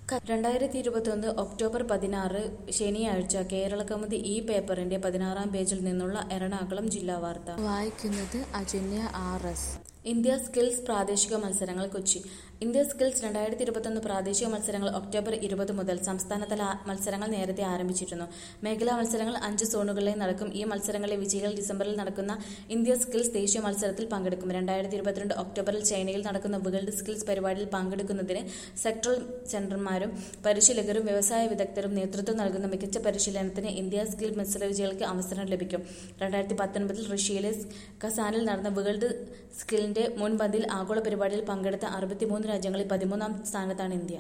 രണ്ടായിരത്തി ഇരുപത്തിയൊന്ന് ഒക്ടോബർ പതിനാറ് ശനിയാഴ്ച കേരളകൗമുദി ഈ പേപ്പറിന്റെ പതിനാറാം പേജിൽ നിന്നുള്ള എറണാകുളം ജില്ലാ വാർത്ത വായിക്കുന്നത് Ajanya R S India skills പ്രാദേശിക മത്സരങ്ങൾ കൊച്ചി ഇന്ത്യ സ്കിൽസ് രണ്ടായിരത്തി ഇരുപത്തൊന്ന് പ്രാദേശിക മത്സരങ്ങൾ ഒക്ടോബർ ഇരുപത് മുതൽ സംസ്ഥാനതല ആ- മത്സരങ്ങൾ നേരത്തെ ആരംഭിച്ചിരുന്നു മേഖലാ മത്സരങ്ങൾ അഞ്ച് സോണുകളിലായി നടക്കും ഈ മത്സരങ്ങളിലെ വിജയികൾ ഡിസംബറിൽ നടക്കുന്ന ഇന്ത്യ സ്കിൽസ് ദേശീയ മത്സരത്തിൽ പങ്കെടുക്കും രണ്ടായിരത്തി ഇരുപത്തിരണ്ട് ഒക്ടോബറിൽ ചൈനയിൽ നടക്കുന്ന വേൾഡ് സ്കിൽസ് പരിപാടിയിൽ പങ്കെടുക്കുന്നതിന് സെക്ടറൽ സെന്റർമാരും പരിശീലകരും വ്യവസായ വിദഗ്ധരും നേതൃത്വം നൽകുന്ന മികച്ച പരിശീലനത്തിന് ഇന്ത്യ സ്കിൽ മത്സര വിജയികൾക്ക് അവസരം ലഭിക്കും രണ്ടായിരത്തി പത്തൊൻപതിൽ റഷ്യയിലെ കസാനിൽ നടന്ന വേൾഡ് സ്കിലിന്റെ മുൻപന്തിയിൽ ആഗോള പരിപാടിയിൽ പങ്കെടുത്ത അറുപത്തിമൂന്ന് രാജ്യങ്ങളിൽ പതിമൂന്നാം സ്ഥാനത്താണ് ഇന്ത്യ